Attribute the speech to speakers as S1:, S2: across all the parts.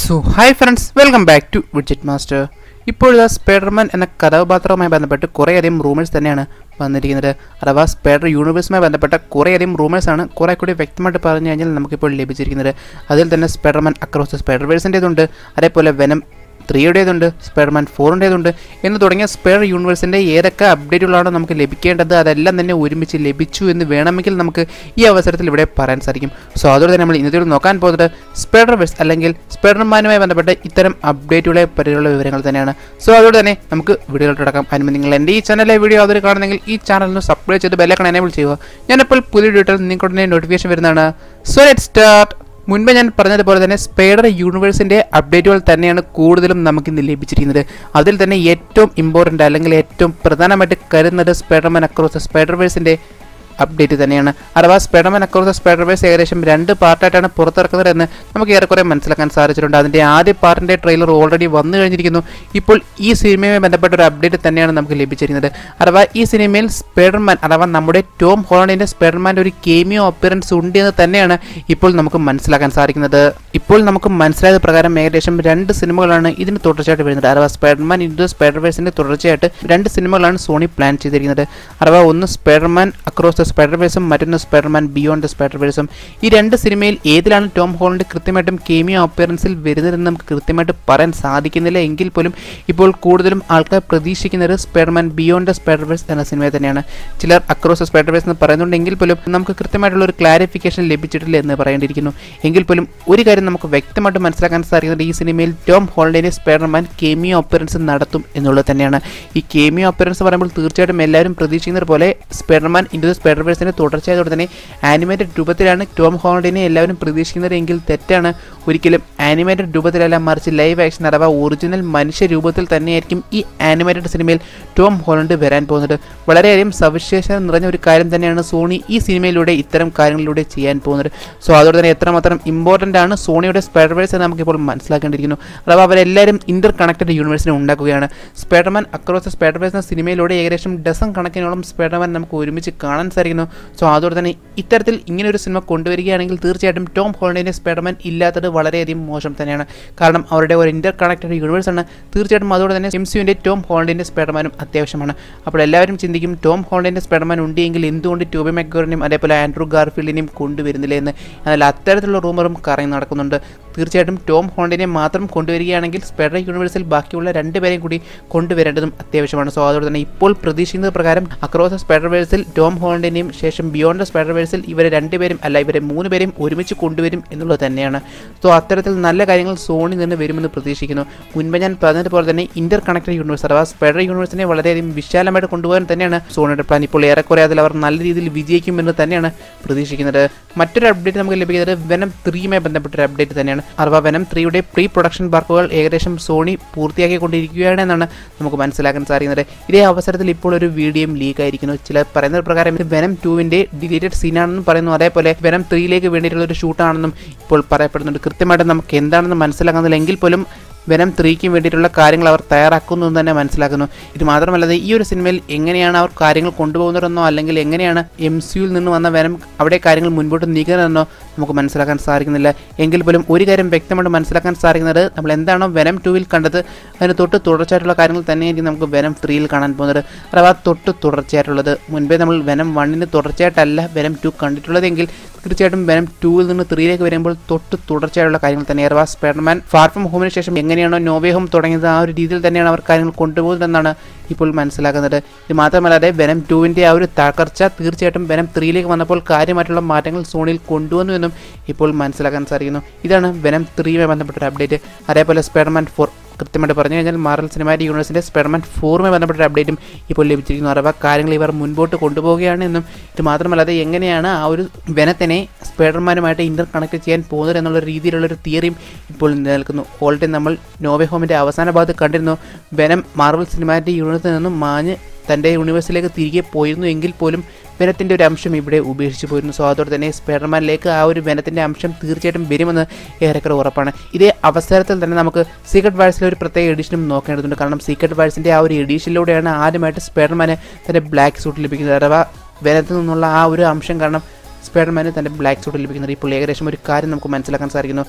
S1: so hi friends welcome back to widget master ഇപ്പോഴത്തെ Spiderman എന്ന കഥാപാത്രവുമായി ബന്ധപ്പെട്ട് കുറേയധികം റൂമേഴ്സ് തന്നെയാണ് വന്നിരിക്കുന്നത് അഥവാ സ്പൈഡർ യൂണിവേഴ്സുമായി ബന്ധപ്പെട്ട കുറേയധികം റൂമേഴ്സാണ് കുറേ കൂടി വ്യക്തമായിട്ട് പറഞ്ഞു കഴിഞ്ഞാൽ നമുക്കിപ്പോൾ ലഭിച്ചിരിക്കുന്നത് അതിൽ തന്നെ സ്പൈഡർമാൻ അക്രോസ് ദ സ്പൈഡർവേഴ്സിൻ്റേതുണ്ട് അതേപോലെ വെനം ത്രീയുടേതുണ്ട് സ്പൈഡർമാൻ ഫോറിൻ്റേതുണ്ട് എന്ന് തുടങ്ങിയ സ്പെയർ യൂണിവേഴ്സിൻ്റെ ഏതൊക്കെ അപ്ഡേറ്റുകളാണോ നമുക്ക് ലഭിക്കേണ്ടത് അതെല്ലാം തന്നെ ഒരുമിച്ച് ലഭിച്ചു എന്ന് വേണമെങ്കിൽ നമുക്ക് ഈ അവസരത്തിൽ ഇവിടെ പറയാൻ സാധിക്കും സോ അതോടെ തന്നെ നമ്മൾ ഇന്നത്തെ നോക്കാൻ പോകുന്നത് സ്പൈഡർവേഴ്സ് അല്ലെങ്കിൽ സ്പൈഡർമാനുമായി ബന്ധപ്പെട്ട ഇത്തരം അപ്ഡേറ്റുകളെ പറ്റിയുള്ള വിവരങ്ങൾ തന്നെയാണ് സോ അതോടെ തന്നെ നമുക്ക് വീഡിയോയിലോട്ട് കിടക്കാം അതിന് നിങ്ങൾ എൻ്റെ ഈ ചാനലിലെ വീഡിയോ അതിൽ കാണുന്നെങ്കിൽ ഈ ചാനൽ ഒന്ന് സബ്സ്ക്രൈബ് ചെയ്ത് ബെല്ലൈക്കൺ എനേബിൾ ചെയ്യുക ഞാനിപ്പോൾ പുതിയ വീഡിയോ നിങ്ങൾക്ക് നോട്ടിഫിക്കേഷൻ വരുന്നതാണ് സോ ലെറ്റ് സ്റ്റാർട്ട് മുൻപ് ഞാൻ പറഞ്ഞതുപോലെ തന്നെ സ്പൈഡർ യൂണിവേഴ്സിൻ്റെ അപ്ഡേറ്റുകൾ തന്നെയാണ് കൂടുതലും നമുക്ക് ഇന്ന് ലഭിച്ചിരിക്കുന്നത് അതിൽ തന്നെ ഏറ്റവും ഇമ്പോർട്ടൻ്റ് അല്ലെങ്കിൽ ഏറ്റവും പ്രധാനമായിട്ട് കരുതുന്നത് സ്പൈഡർമാൻ അക്രോസ് സ്പൈഡർവേഴ്സിൻ്റെ അപ്ഡേറ്റ് തന്നെയാണ് അഥവാ സ്പൈഡർമാൻ അക്രോസ് സ്പൈഡർവേഴ്സ് ഏകദേശം രണ്ട് പാർട്ടായിട്ടാണ് പുറത്തിറക്കുന്നത് എന്ന് നമുക്ക് ഏറെക്കുറെ മനസ്സിലാക്കാൻ സാധിച്ചിട്ടുണ്ട് അതിൻ്റെ ആദ്യ പാർട്ടിൻ്റെ ട്രെയിലർ ഓൾറെഡി വന്നു കഴിഞ്ഞിരിക്കുന്നു ഇപ്പോൾ ഈ സിനിമയുമായി ബന്ധപ്പെട്ട ഒരു അപ്ഡേറ്റ് തന്നെയാണ് നമുക്ക് ലഭിച്ചിരിക്കുന്നത് അഥവാ ഈ സിനിമയിൽ സ്പൈഡർമാൻ അഥവാ നമ്മുടെ ടോം ഹോളണ്ടിൻ്റെ സ്പൈഡർമാൻ്റെ ഒരു കേമിയോ അപ്പിയറൻസ് ഉണ്ട് എന്ന് തന്നെയാണ് ഇപ്പോൾ നമുക്ക് മനസ്സിലാക്കാൻ സാധിക്കുന്നത് ഇപ്പോൾ നമുക്ക് മനസ്സിലായത് പ്രകാരം ഏകദേശം രണ്ട് സിനിമകളാണ് ഇതിന് തുടർച്ചയായിട്ട് വരുന്നത് അഥവാ സ്പൈഡർമാൻ ഇൻഡു സ്പൈഡർവേഴ്സിൻ്റെ തുടർച്ചയായിട്ട് രണ്ട് സിനിമകളാണ് സോണി പ്ലാൻ ചെയ്തിരിക്കുന്നത് അഥവാ ഒന്ന് സ്പൈഡർമാൻ അക്രോസ് ദ സ്പൈഡർവേഴ്സും മറ്റൊന്ന് സ്പൈഡർമാൻ ബിയോണ്ട് ദ സ്പൈഡർവേഴ്സും ഈ രണ്ട് സിനിമയിൽ ഏതിലാണ് ടോം ഹോളണ്ട് കൃത്യമായിട്ടും കേമിയോ അപ്പിയറൻസിൽ വരുന്നതെന്ന് നമുക്ക് കൃത്യമായിട്ട് പറയാൻ സാധിക്കുന്നില്ല എങ്കിൽ പോലും ഇപ്പോൾ കൂടുതലും ആൾക്കാർ പ്രതീക്ഷിക്കുന്നത് സ്പൈഡർമാൻ ബിയോണ്ട് ദ സ്പൈഡർവേഴ്സ് എന്ന സിനിമയെ തന്നെയാണ് ചിലർ അക്രോസ് ദ സ്പൈഡർവേഴ്സ് എന്ന് പറയുന്നുണ്ടെങ്കിൽ പോലും നമുക്ക് കൃത്യമായിട്ടുള്ള ഒരു ക്ലാരിഫിക്കേഷൻ ലഭിച്ചിട്ടില്ല എന്ന് പറയേണ്ടിയിരിക്കുന്നു എങ്കിൽ പോലും ഒരു കാര്യം നമുക്ക് വ്യക്തമായിട്ട് മനസ്സിലാക്കാൻ സാധിക്കുന്നത് ഈ സിനിമയിൽ ടോം ഹോളണ്ടിനെ സ്പൈഡർമാൻ കേമിയോ അപ്പിയറൻസ് നടത്തും എന്നുള്ളത് തന്നെയാണ് ഈ കേമിയോ അപ്പിയറൻസ് പറയുമ്പോൾ തീർച്ചയായിട്ടും എല്ലാവരും പ്രതീക്ഷിക്കുന്നത് പോലെ സ്പൈഡർമാൻ ഇൻഡു ദ സ്പൈഡർവേഴ്സിൻ്റെ തുടർച്ചയായതോടെ തന്നെ ആനിമേറ്റഡ് രൂപത്തിലാണ് ടോം ഹോളണ്ടിനെ എല്ലാവരും പ്രതീക്ഷിക്കുന്നത് എങ്കിൽ തെറ്റാണ് ഒരിക്കലും ആനിമേറ്റഡ് രൂപത്തിലല്ല മറിച്ച് ലൈവ് ആക്ഷൻ അഥവാ ഒറിജിനൽ മനുഷ്യ രൂപത്തിൽ തന്നെയായിരിക്കും ഈ ആനിമേറ്റഡ് സിനിമയിൽ ടോം ഹോളണ്ട് വരാൻ പോകുന്നത് വളരെയധികം സവിശേഷത നിറഞ്ഞ ഒരു കാര്യം തന്നെയാണ് സോണി ഈ സിനിമയിലൂടെ ഇത്തരം കാര്യങ്ങളിലൂടെ ചെയ്യാൻ പോകുന്നത് സോ അതോടെ തന്നെ എത്രമാത്രം ഇമ്പോർട്ടൻ്റ് ആണ് സോണിയുടെ സ്പൈഡർവേഴ്സ് എന്ന് നമുക്കിപ്പോൾ മനസ്സിലാക്കേണ്ടിയിരിക്കുന്നു അഥവാ അവരെല്ലാവരും ഇന്റർ കണക്റ്റഡ് യൂണിവേഴ്സിനെ ഉണ്ടാക്കുകയാണ് സ്പൈഡർമാൻ അക്രോസ് സ്പൈഡർവേഴ്സ് എന്ന സിനിമയിലൂടെ ഏകദേശം ഡസൺ കണക്കിനോളം സ്പൈഡർമാൻ നമുക്ക് ഒരുമിച്ച് കാണാൻ സാധിക്കുന്നു സോ അതോടെ തന്നെ ഇത്തരത്തിൽ ഇങ്ങനെ ഒരു സിനിമ കൊണ്ടുവരികയാണെങ്കിൽ തീർച്ചയായിട്ടും ടോം ഹോളണ്ടിൻ്റെ സ്പൈഡർമാൻ ഇല്ലാത്തത് വളരെയധികം മോശം തന്നെയാണ് കാരണം അവരുടെ ഒരു ഇന്റർ കണക്റ്റഡ് യൂണിവേഴ്സ് ആണ് തീർച്ചയായിട്ടും അതോടെ തന്നെ എം സിയുൻ്റെ ടോം ഹോളണ്ടിൻ്റെ സ്പൈഡർമാനും അത്യാവശ്യമാണ് അപ്പോൾ എല്ലാവരും ചിന്തിക്കും ടോം ഹോളണ്ടിൻ്റെ സ്പൈഡർമാൻ ഉണ്ടെങ്കിൽ എന്തുകൊണ്ട് ടോബി മെക്കോറിനെയും അതേപോലെ ആൻഡ്രൂ ഗാർഫീൽഡിനെയും കൊണ്ടുവരുന്നില്ല എന്ന് എന്നാൽ അത്തരത്തിലുള്ള റൂമറും കറങ്ങി നടക്കുന്നുണ്ട് തീർച്ചയായിട്ടും ടോം ഹോളണ്ടിനെ മാത്രം കൊണ്ടുവരികയാണെങ്കിൽ സ്പൈഡർ യൂണിവേഴ്സിൽ ബാക്കിയുള്ള രണ്ടുപേരെയും കൂടി കൊണ്ടുവരേണ്ടതും അത്യാവശ്യമാണ് സോ അതോടെ തന്നെ ഇപ്പോൾ പ്രതീക്ഷിക്കുന്നത് പ്രകാരം അക്രോസ് സ്പൈഡർവേഴ്സിൽ ടോം ഹോളണ്ടിനെയും ശേഷം ബിയോണ്ട് സ്പൈഡർവേഴ്സിൽ ഇവരെ രണ്ടുപേരും അല്ല ഇവരെ മൂന്ന് പേരെയും ഒരുമിച്ച് കൊണ്ടുവരും എന്നുള്ളത് തന്നെയാണ് സോ അത്തരത്തിൽ നല്ല കാര്യങ്ങൾ സോണി നിന്ന് വരുമെന്ന് പ്രതീക്ഷിക്കുന്നു മുൻപ് ഞാൻ പറഞ്ഞതുപോലെ തന്നെ ഇന്റർ കണക്റ്റഡ് യൂണിവേഴ്സ് അഥവാ സ്പൈഡർ യൂണിവേഴ്സിനെ വളരെയധികം വിശാലമായിട്ട് കൊണ്ടുപോകാൻ തന്നെയാണ് സോണിയുടെ പ്ലാൻ ഇപ്പോൾ ഏറെക്കുറെ അതിൽ അവർ നല്ല രീതിയിൽ വിജയിക്കുമെന്ന് തന്നെയാണ് പ്രതീക്ഷിക്കുന്നത് മറ്റൊരു അപ്ഡേറ്റ് നമുക്ക് ലഭിക്കുന്നത് വെനം ത്രീയുമായി ബന്ധപ്പെട്ട ഒരു അപ്ഡേറ്റ് തന്നെയാണ് അഥവാ വെനം ത്രീയുടെ പ്രീ പ്രൊഡക്ഷൻ വർക്കുകൾ ഏകദേശം സോണി പൂർത്തിയാക്കിക്കൊണ്ടിരിക്കുകയാണ് എന്നാണ് നമുക്ക് മനസ്സിലാക്കാൻ സാധിക്കുന്നത് ഇതേ അവസരത്തിൽ ഇപ്പോൾ ഒരു വീഡിയോയും ലീക്ക് ആയിരിക്കുന്നു ചില പറയുന്നത് പ്രകാരം ഇത് വെനം ടൂവിൻ്റെ ഡിലീറ്റഡ് സീനാണെന്നും പറയുന്നു അതേപോലെ വെനം ത്രീയിലേക്ക് വേണ്ടിയിട്ടുള്ള ഒരു ഷൂട്ടാണെന്നും ഇപ്പോൾ പറയപ്പെടുന്നുണ്ട് കൃത്യമായിട്ട് നമുക്ക് എന്താണെന്ന് മനസ്സിലാക്കുന്നില്ല എങ്കിൽ പോലും വെനം ത്രീക്കും വേണ്ടിയിട്ടുള്ള കാര്യങ്ങൾ അവർ തയ്യാറാക്കുന്നു എന്ന് തന്നെ മനസ്സിലാക്കുന്നു ഇത് മാത്രമല്ലാതെ ഈ ഒരു സിനിമയിൽ എങ്ങനെയാണ് അവർ കാര്യങ്ങൾ കൊണ്ടുപോകുന്നതെന്നോ അല്ലെങ്കിൽ എങ്ങനെയാണ് എം സിയിൽ നിന്ന് വന്ന വെനം അവിടെ കാര്യങ്ങൾ മുൻപോട്ട് നീക്കുന്നതെന്നോ നമുക്ക് മനസ്സിലാക്കാൻ സാധിക്കുന്നില്ല എങ്കിൽ പോലും ഒരു കാര്യം വ്യക്തമായിട്ട് മനസ്സിലാക്കാൻ സാധിക്കുന്നത് നമ്മൾ എന്താണോ വെനം ടൂവിൽ കണ്ടത് അതിന് തൊട്ട് തുടർച്ചയായിട്ടുള്ള കാര്യങ്ങൾ തന്നെയായിരിക്കും നമുക്ക് വെനം ത്രീയിൽ കാണാൻ പോകുന്നത് അഥവാ തൊട്ട് തുടർച്ചയായിട്ടുള്ളത് മുൻപേ നമ്മൾ വെനം വണ്ണിന് തുടർച്ചയായിട്ടല്ല വെനം ടു കണ്ടിട്ടുള്ളതെങ്കിൽ തീർച്ചയായിട്ടും വെനം ടൂവിൽ നിന്ന് ത്രീയിലേക്ക് വരുമ്പോൾ തൊട്ട് തുടർച്ചയായുള്ള കാര്യങ്ങൾ തന്നെ അഥവാ സ്പൈഡർമാൻ ഫാർ ഫ്രം ഹോമിന് ശേഷം എങ്ങനെയാണോ നോവേ ഹോം തുടങ്ങിയത് ആ ഒരു രീതിയിൽ തന്നെയാണ് അവർ കാര്യങ്ങൾ കൊണ്ടുപോകുന്നതെന്നാണ് ഇപ്പോൾ മനസ്സിലാക്കുന്നത് ഇത് മാത്രമല്ലാതെ വെനം ടൂവിൻ്റെ ആ ഒരു തകർച്ച തീർച്ചയായിട്ടും വെനം ത്രീയിലേക്ക് വന്നപ്പോൾ കാര്യമായിട്ടുള്ള മാറ്റങ്ങൾ സോണിയിൽ കൊണ്ടുവന്നു എന്നും ഇപ്പോൾ മനസ്സിലാക്കാൻ സാധിക്കുന്നു ഇതാണ് വെനം ത്രീയുമായി ബന്ധപ്പെട്ട ഒരു അപ്ഡേറ്റ് അതേപോലെ സ്പൈഡർമാൻ ഫോർ കൃത്യമായിട്ട് പറഞ്ഞു കഴിഞ്ഞാൽ മാറൽ സിനിമാറ്റിക് യൂണിവേഴ്സിൻ്റെ സ്പെർമാൻ ഫോറുമായി ബന്ധപ്പെട്ട ഒരു അപ്ഡേറ്റും ഇപ്പോൾ ലഭിച്ചിരിക്കുന്നു അഥവാ കാര്യങ്ങൾ ഇവർ മുൻപോട്ട് കൊണ്ടുപോവുകയാണ് എന്നും ഇത് മാത്രമല്ലാതെ എങ്ങനെയാണ് ആ ഒരു വെനത്തിനെ സ്പൈഡർമാനുമായിട്ട് ഇൻ്റർ കണക്ട് ചെയ്യാൻ പോകുന്നത് എന്നുള്ള രീതിയിലുള്ള ഒരു തിയറിയും ഇപ്പോൾ നിലനിൽക്കുന്നു ഓൾറെഡി നമ്മൾ നോവേ ഹോമിൻ്റെ അവസാന ഭാഗത്ത് കണ്ടിരുന്നു വെനം മാർവൽ സിനിമാറ്റിക് യൂണിവേഴ്സിൽ നിന്നും മാഞ്ഞ് തൻ്റെ യൂണിവേഴ്സിലേക്ക് തിരികെ പോയിരുന്നു എങ്കിൽ പോലും വെനത്തിൻ്റെ ഒരു അംശം ഇവിടെ ഉപേക്ഷിച്ചു പോയിരുന്നു സോ അതോടെ തന്നെ സ്പൈഡർമാനിലേക്ക് ആ ഒരു വെനത്തിൻ്റെ അംശം തീർച്ചയായിട്ടും വരുമെന്ന് ഏറെക്കുറെ ഉറപ്പാണ് ഇതേ അവസരത്തിൽ തന്നെ നമുക്ക് സീക്രട്ട് വാഴ്സിലെ ഒരു പ്രത്യേക എഡിഷനും നോക്കേണ്ടതുണ്ട് കാരണം സീക്രട്ട് വാഴ്സിൻ്റെ ആ ഒരു എഡിഷനിലൂടെയാണ് ആദ്യമായിട്ട് സ്പൈഡർമാന് തൻ്റെ ബ്ലാക്ക് സൂട്ട് ലഭിക്കുന്നത് അഥവാ വെനത്തിൽ നിന്നുള്ള ആ ഒരു അംശം കാരണം സ്പൈഡർമാന് തൻ്റെ ബ്ലാക്ക് സൂട്ട് ലഭിക്കുന്നത് ഇപ്പോൾ ഏകദേശം ഒരു കാര്യം നമുക്ക് മനസ്സിലാക്കാൻ സാധിക്കുന്നു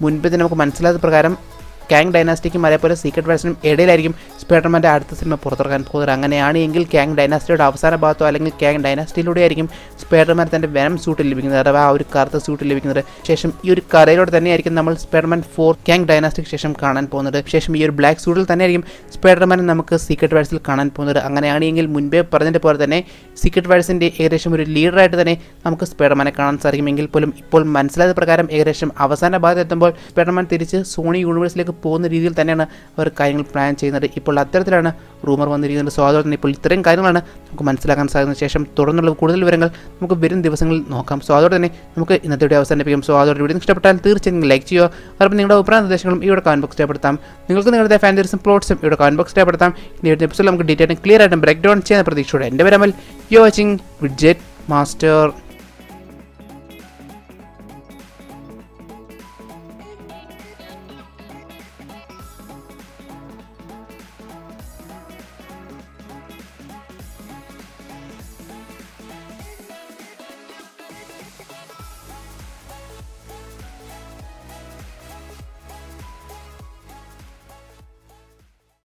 S1: മുൻപ് തന്നെ നമുക്ക് മനസ്സിലാത്ത പ്രകാരം കാങ് ഡൈനാസ്റ്റിക്കും അതേപോലെ സീക്രട്ട് വാഴ്സിനും ഇടയിലായിരിക്കും സ്പൈഡർമാൻ്റെ അടുത്ത സിനിമ പുറത്തിറക്കാൻ പോകുന്നത് അങ്ങനെയാണ് എങ്കിൽ കാങ് ഡൈനാസ്റ്റിയുടെ അവസാന ഭാഗത്തോ അല്ലെങ്കിൽ കാങ് ഡൈനാസ്റ്റിയിലൂടെ ആയിരിക്കും സ്പൈഡർമാൻ തൻ്റെ വെനം സൂട്ട് ലഭിക്കുന്നത് അഥവാ ആ ഒരു കറുത്ത സൂട്ട് ലഭിക്കുന്നത് ശേഷം ഈ ഒരു കഥയിലൂടെ തന്നെയായിരിക്കും നമ്മൾ സ്പൈഡർമാൻ ഫോർ കാങ് ഡൈനാസ്റ്റിക്ക് ശേഷം കാണാൻ പോകുന്നത് ശേഷം ഈ ഒരു ബ്ലാക്ക് സൂട്ടിൽ തന്നെയായിരിക്കും സ്പൈഡർമാൻ നമുക്ക് സീക്രട്ട് വാഴ്സിൽ കാണാൻ പോകുന്നത് അങ്ങനെയാണെങ്കിൽ മുൻപേ പറഞ്ഞതിൻ്റെ പോലെ തന്നെ സീക്രട്ട് വാഴ്സിൻ്റെ ഏകദേശം ഒരു ലീഡറായിട്ട് തന്നെ നമുക്ക് സ്പൈഡർമാനെ കാണാൻ സാധിക്കുമെങ്കിൽ പോലും ഇപ്പോൾ മനസ്സിലായ പ്രകാരം ഏകദേശം അവസാന ഭാഗത്ത് എത്തുമ്പോൾ സ്പൈഡർമാൻ തിരിച്ച് സോണി യൂണിവേഴ്സിലേക്ക് പോകുന്ന രീതിയിൽ തന്നെയാണ് അവർ കാര്യങ്ങൾ പ്ലാൻ ചെയ്യുന്നത് ഇപ്പോൾ അത്തരത്തിലാണ് റൂമർ വന്നിരിക്കുന്നത് സോ അതുപോലെ തന്നെ ഇപ്പോൾ ഇത്രയും കാര്യങ്ങളാണ് നമുക്ക് മനസ്സിലാക്കാൻ സാധിക്കുന്ന ശേഷം തുടർന്നുള്ള കൂടുതൽ വിവരങ്ങൾ നമുക്ക് വരും ദിവസങ്ങളിൽ നോക്കാം സോ അതോടെ തന്നെ നമുക്ക് ഇന്നത്തെ വീഡിയോ അവസാനിപ്പിക്കും സോ അതോടെ വീഡിയോ ഇഷ്ടപ്പെട്ടാൽ തീർച്ചയായും ലൈക്ക് ചെയ്യുക അതോടൊപ്പം നിങ്ങളുടെ അഭിപ്രായ നിർദ്ദേശങ്ങളും ഇവിടെ കമന്റ് ബോക്സ് രേഖപ്പെടുത്താം നിങ്ങൾക്ക് നിങ്ങളുടെ ഫാൻറ്റീസും പ്ലോട്ട്സും ഇവിടെ കമന്റ് ബോക്സ് രേഖപ്പെടുത്താം ഇനി ഒരു എപ്പിസോഡ് നമുക്ക് ഡീറ്റെയിൽ ക്ലിയർ ആയിട്ടും ബ്രേക്ക് ഡൗൺ ചെയ്യുന്ന പ്രതീക്ഷയോടെ എൻ്റെ പേരമൽ യു വാച്ചിങ് വിഡ്ജെറ്റ് മാസ്റ്റർ